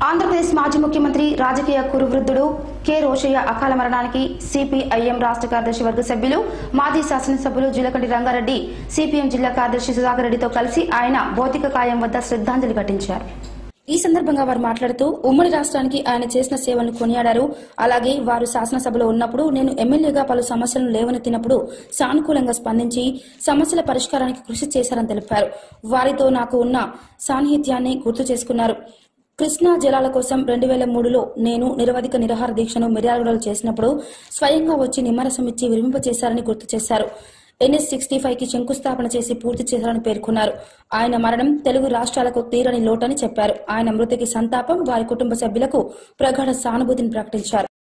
ఆంధ్రప్రదేశ్ మాజీ ముఖ్యమంత్రి రాజకీయ కురువృద్ధుడు కె రోషయ్య అకాల మరణానికి సిపిఐఎం రాష్ట్ర కార్యదర్శి వర్గ సభ్యులు మాజీ శాసనసభ్యులు జిలకంటి రంగారెడ్డి సిపిఎం జిల్లా కార్యదర్శి సుధాకర్ రెడ్డితో కలిసి ఆయన భౌతిక కాయం వద్ద శ్రద్ధాంజలి ఘటించారు ఈ సందర్భంగా వారు మాట్లాడుతూ ఉమ్మడి రాష్ట్రానికి ఆయన చేసిన సేవలను కొనియాడారు అలాగే వారు శాసనసభలో ఉన్నప్పుడు నేను ఎమ్మెల్యేగా పలు సమస్యలను లేవనెత్తినప్పుడు సానుకూలంగా స్పందించి సమస్యల పరిష్కారానికి కృషి చేశారని తెలిపారు వారితో నాకు ఉన్న సాన్నిహిత్యాన్ని గుర్తు చేసుకున్నారు కృష్ణా జలాల కోసం రెండు వేల మూడులో నేను నిరవధిక నిరాహార దీక్షను మిర్యాలగూడలో చేసినప్పుడు స్వయంగా వచ్చి నిమ్మరసం ఇచ్చి విరింపచేశారని గుర్తు చేశారు ఎన్ఎస్ సిక్స్టీ ఫైవ్ కి శంకుస్థాపన చేసి పూర్తి చేశారని పేర్కొన్నారు ఆయన మరణం తెలుగు రాష్ట్రాలకు తీరని లోటని చెప్పారు ఆయన మృతికి సంతాపం వారి కుటుంబ సభ్యులకు ప్రగాఢ సానుభూతిని ప్రకటించారు